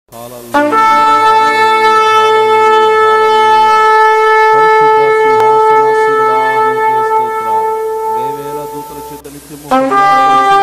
దేవేల దూతల చేత నిత్యము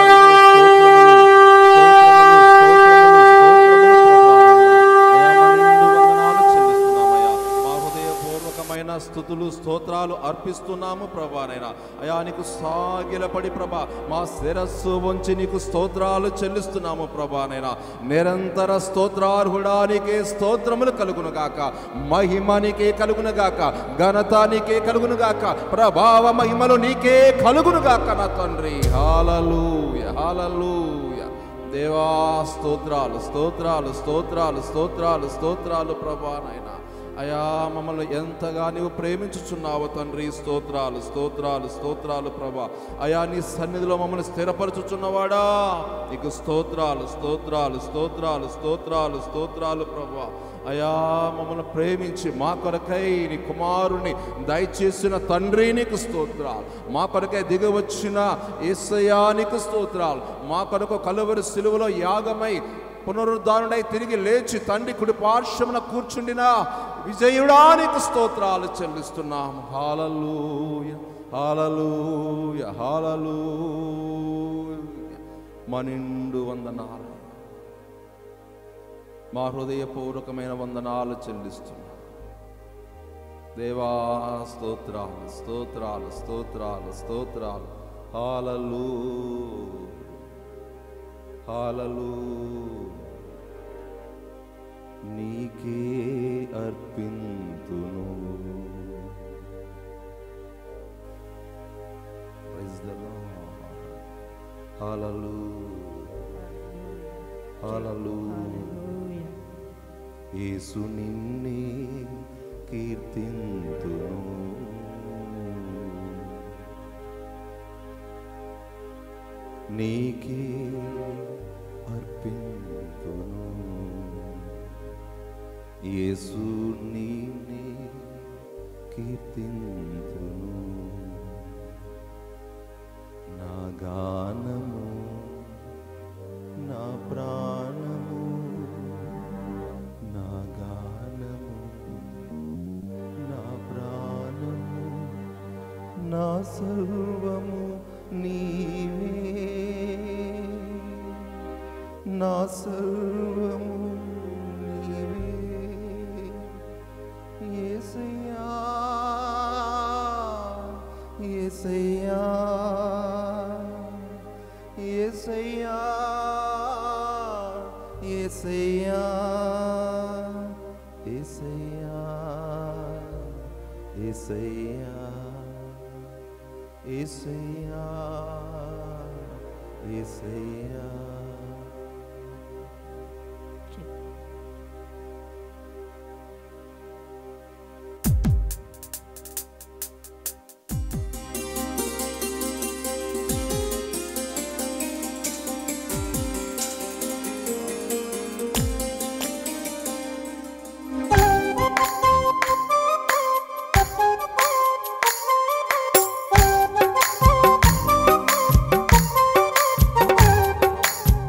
హృదయపూర్వకమైన స్థుతులు స్తోత్రాలు అర్పిస్తున్నాము ప్రభానైనా అయా నీకు సాగిలపడి ప్రభా మా శిరస్సు వంచి నీకు స్తోత్రాలు చెల్లిస్తున్నాము ప్రభానైనా నిరంతర స్తోత్రార్హుడానికి స్తోత్రములు కలుగును గాక మహిమ నీకే కలుగును గాక ఘనత నీకే కలుగును గాక ప్రభావ మహిమలు నీకే కలుగును గాక నా తండ్రి హాలూయ హాలూయ దేవా స్తోత్రాలు స్తోత్రాలు స్తోత్రాలు స్తోత్రాలు స్తోత్రాలు ప్రభానైనా అయా మమ్మల్ని ఎంతగా నీవు ప్రేమించుచున్నావు తండ్రి స్తోత్రాలు స్తోత్రాలు స్తోత్రాలు ప్రభా అయా నీ సన్నిధిలో మమ్మల్ని స్థిరపరచుచున్నవాడా నీకు స్తోత్రాలు స్తోత్రాలు స్తోత్రాలు స్తోత్రాలు స్తోత్రాలు ప్రభా అయా మమ్మల్ని ప్రేమించి మా కొరకై నీ కుమారుని దయచేసిన తండ్రి నీకు స్తోత్రాలు మా కొరకై దిగవచ్చిన ఏసయ్యా నీకు స్తోత్రాలు మా కొరకు కలువరి సిలువలో యాగమై పునరుద్ధారుడై తిరిగి లేచి తండ్రి కుడి పార్శ్వమున కూర్చుండిన విజయుడానికి స్తోత్రాలు చెల్లిస్తున్నాము హాలూయ హాలూయ హాలూయ మనిండు వందనాలు మా హృదయపూర్వకమైన వందనాలు చెల్లిస్తున్నాం దేవా స్తోత్రాలు స్తోత్రాలు స్తోత్రాలు స్తోత్రాలు హాలలు హాలలు నీకే అర్పింతును Praise the Lord. Hallelujah. Hallelujah. యేసు నిన్నే కీర్తింతును నీకే అర్పింతును యేసు నిన్నే కీర్తింతును నా గానము నా ప్రాణము నా గానము నా ప్రాణము నా సర్వము నీవే నా సర్వము నీవే యేసయ్యా యేసయ్యా యేసయ్యా యేసయ్యా యేసయ్యా యేసయ్యా యేసయ్యా యేసయ్యా Thank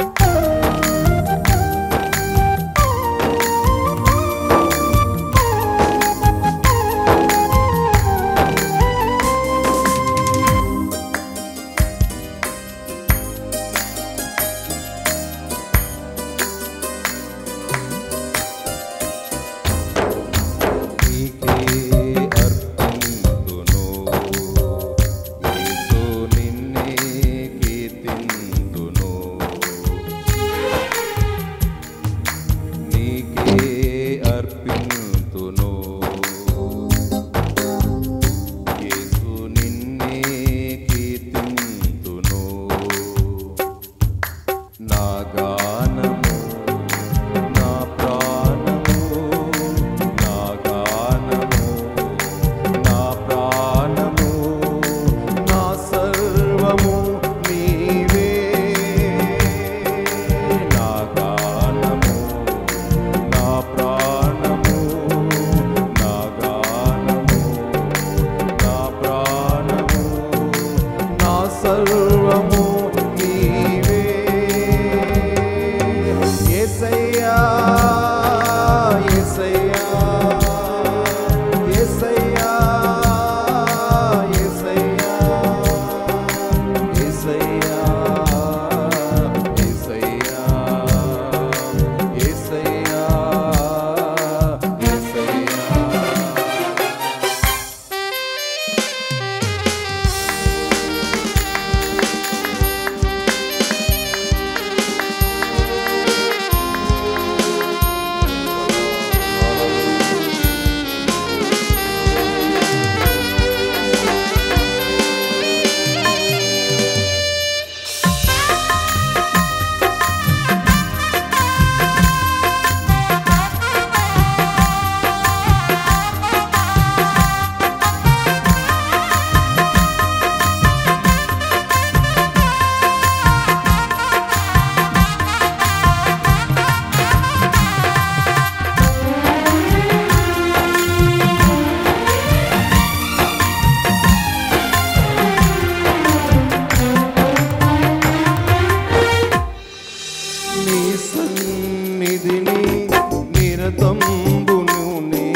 సన్నిధిని నిరతంబును నీ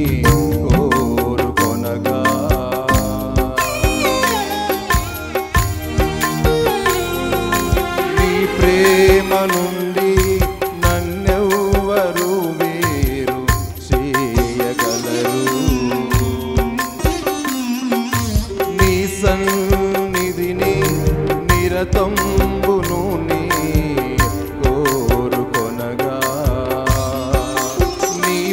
కోరుకొనగా నీ ప్రేమ నుండి నన్నెవ్వరు వేరు చేయగలరు నీ సన్నిధిని నిరతంబును నీ కోరుకొనగా నీ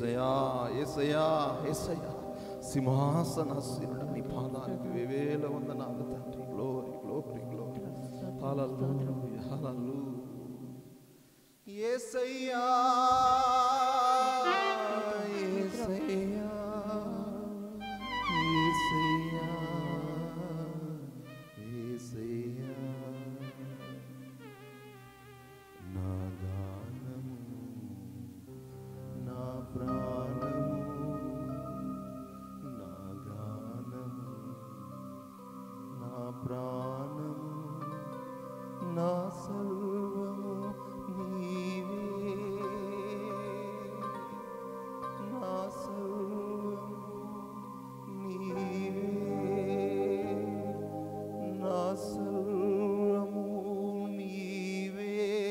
ఏసయా ఏసయా ఏసయా సింహాసనాసీనుడు నీ పాదానికి వేవేల వందనాలు తండ్రి glory glory glory hallelujah hallelujah ఏసయ్యా ఏసయ్యా ఏసయ్యా ఏసయ్యా నా గానము నా ప్రాణము నా గానము నా ప్రాణము నా సర్వము నీవే నా సర్వము నీవే నా సర్వము నీవే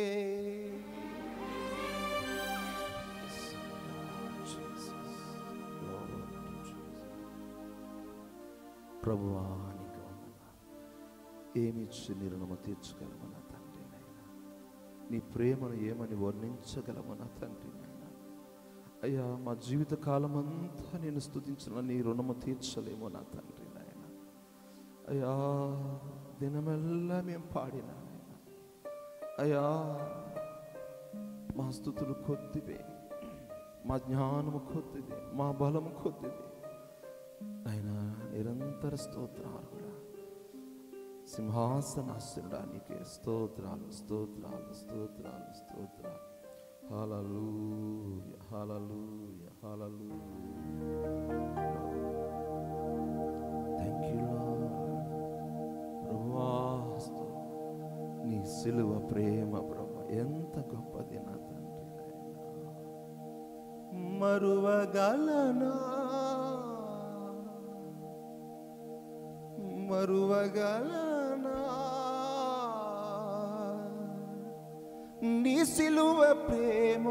ప్రభువా నీకు వందనాలు ఏమిచ్చి నీ రుణము తీర్చగలము నా తండ్రి నాయన నీ ప్రేమను ఏమని వర్ణించగలము నా తండ్రి నాయన అయ్యా మా జీవిత కాలం అంతా నేను స్థుతించిన నీ రుణము తీర్చలేము నా తండ్రి నాయన అయ్యా దినమెల్లా మేము పాడిన నాయన అయ్యా మా స్థుతులు కొద్దివే మా జ్ఞానము కొద్దిది మా బలము కొద్దిది ఆయన నిరంతర స్తోత్రాలు కూడా సింహాసనాశనుడా నీకే స్తోత్రాలు స్తోత్రాలు స్తోత్రాలు స్తోత్రాలు hallelujah hallelujah hallelujah thank you lord ప్రభువా స్తోత్రం. నీ సిలువ ప్రేమ ప్రభు ఎంత గొప్పది నా తండ్రి నాయనా. మరువగలనా మరువగలనా నీ సిలువ ప్రేమ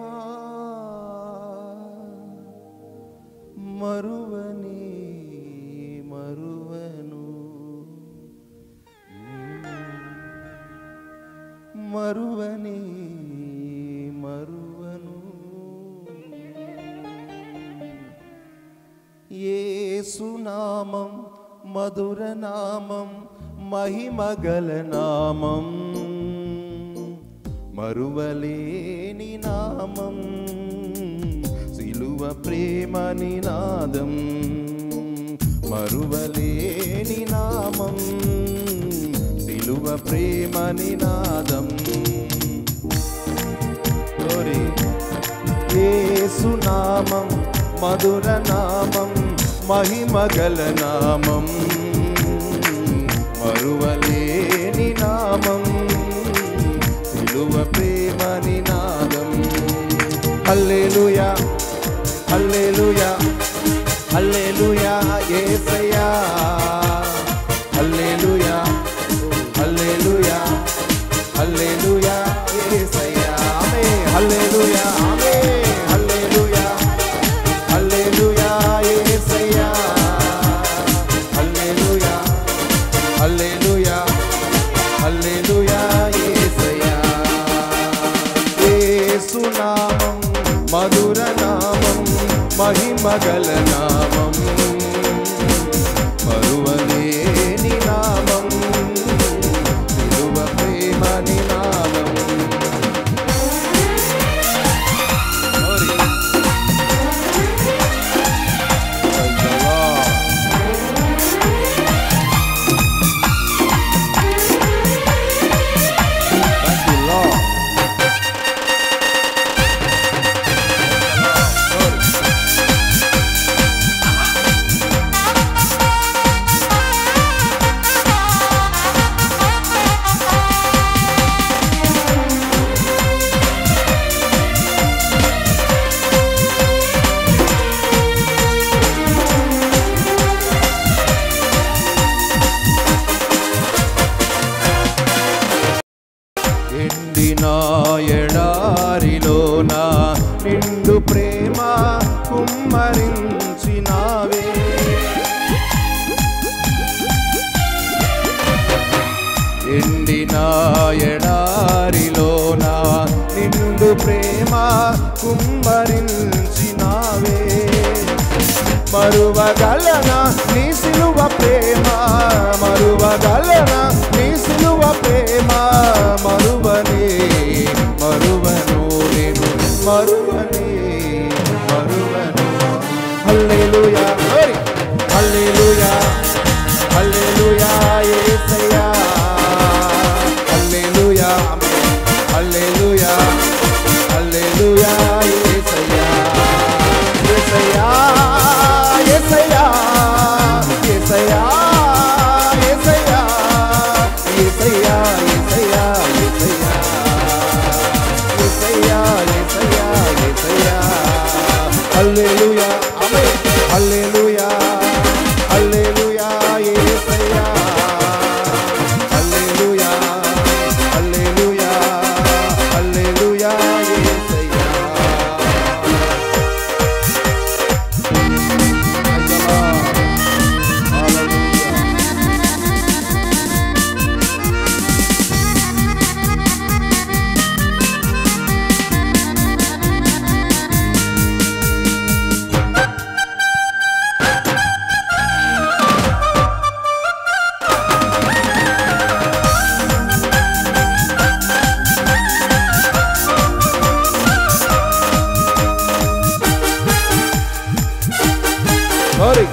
మరువని మరువను మరువని మరువను ఏసునామం మధుర నామం మహిమగల నామం మరువలేని నామం సిలువ ప్రేమ నినాదం మరువలేని నామం సిలువ ప్రేమ నినాదం Glory. ఏసునామం మధుర నామం మహిమగల నామం మరువలేని నామం సిలువ ప్రేమ నినాదం హల్లెలూయా హల్లెలూయా హల్లెలూయా యేసయ్యా హల్లెలూయా హల్లెలూయా హల్లెలూయా యేసయ్యా ఆమేన్ హల్లెలూయా ఆమేన్ హల్లెలూయా హల్లెలూయా యేసయ్యా హల్లెలూయా హల్లెలూయా హల్లెలూయా యేసయ్యా యేసునామం మధుర నామం మహిమగల నామం మరువలేని నామం సిలువ ప్రేమ నినాదం Glory. Praise the Lord. Thank you, Lord. Glory. ఎండిన ఎడారిలోన నిండు ప్రేమ కుమ్మరించినావే ఎండిన ఎడారిలోన నిండు ప్రేమ కుమ్మరించినావే మరువగలనా నీ సిలువ ప్రేమ మరువగలనా నీ సిలువ ప్రేమ మరువనే మరువను నేను మరువనే మరువను హల్లెలూయా హరి హల్లెలూయా హల్లెలూయా యేసయ్యా హల్లెలూయా హల్లెలూయా హల్లెలూయా యేసయ్యా యేసయ్యా యేసయ్యా యేసయ్యా యేసయ్యా యేసయ్యా యేసయ్యా యేసయ్యా యేసయ్యా యేసయ్యా యేసయ్యా హల్లెలూయా ఆమేన్ హల్లెలూయా హల్లెలూయా యేసయ్యా హల్లెలూయా హల్లెలూయా హల్లెలూయా యేసయ్యా Hurry.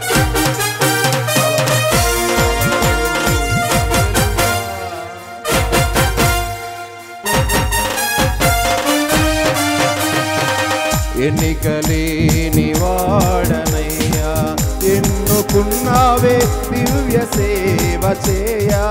ఎన్నికలేని వాడనయ్యా ఎన్నుకున్నావే దివ్య సేవ చేయా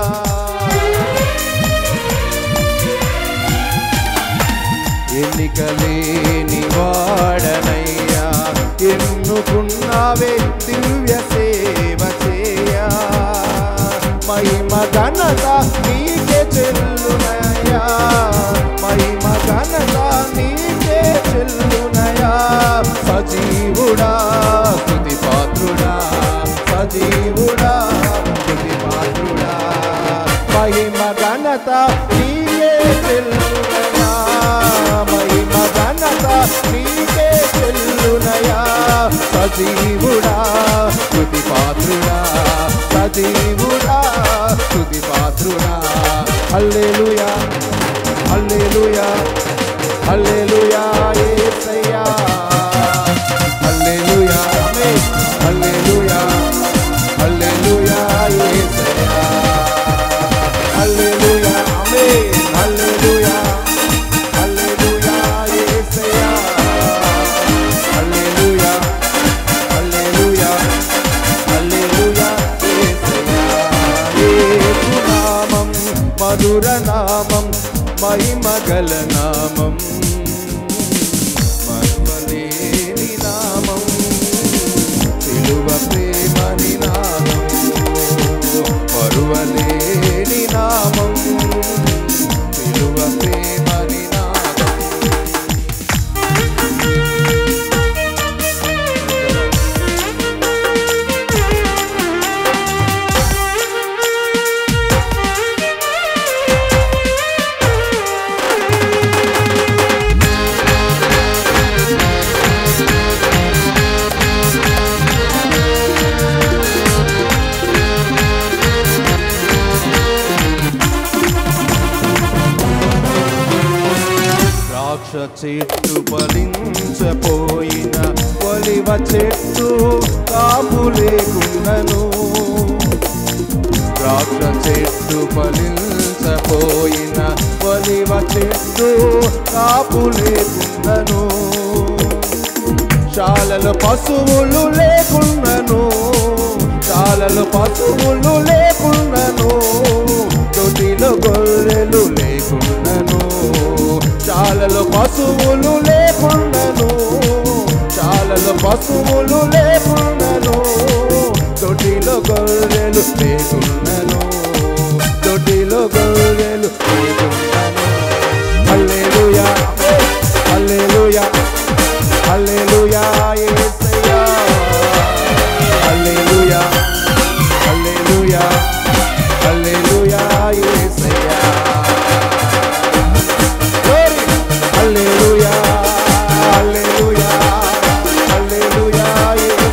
ఎన్నికలేని వాడనయ్యా ఎన్నుకున్నావే దివ్య సేవ చేయా మహిమ ఘనత నీకే చెల్లునయా మహిమ ఘనత నీకే చెల్లునయా సజీవుడా స్తుతి పాత్రుడా సజీవుడా స్తుతి పాత్రుడా మహిమ ఘనత నీకే చెల్లునయా మహిమ ఘనత నీకే చెల్లునయా సజీవుడా స్తుతి పాత్రుడా సజీవుడా స్తుతి పాత్రుడా హల్లెలూయా హల్లెలూయా హల్లెలూయా యేసయ్యా హల్లెలూయా ఆమేన్ హల్లెలూయా హల్లెలూయా యేసయ్యా హల్లెలూయా ఆమేన్ హల్లెలూయా హల్లెలూయా యేసయ్యా హల్లెలూయా హల్లెలూయా హల్లెలూయా యేసయ్యా యేసు నామం మధుర నామం మహిమగల నామం మరువలేని నామం సిలువ ప్రేమని నామం మరువలేని నామం సిలువ ప్రేమని నామం ద్రాక్ష చెట్టు ఫలించపోయిన ఒలివ చెట్టు కాపు లేకున్నను ద్రాక్ష చెట్టు ఫలించపోయిన ఒలివ చెట్టు కాపు లేకున్నను శాలలో పశువులు లేకున్నను శాలలో పశువులు లేకున్నను తొటిలో గొర్రెలు లేకున్నను శాలలో పశువులు లేకున్నను శాలలో పశువులు లేకున్నను తొటిలో గొర్రెలు లేకున్నను తొటిలో గొర్రెలు లేకున్నను హల్లెలూయా హల్లెలూయా హల్లెలూయా యేసయ్యా హల్లెలూయా హల్లెలూయా హల్లెలూయా యేసయ్యా Glory! హల్లెలూయా హల్లెలూయా హల్లెలూయా యేసయ్యా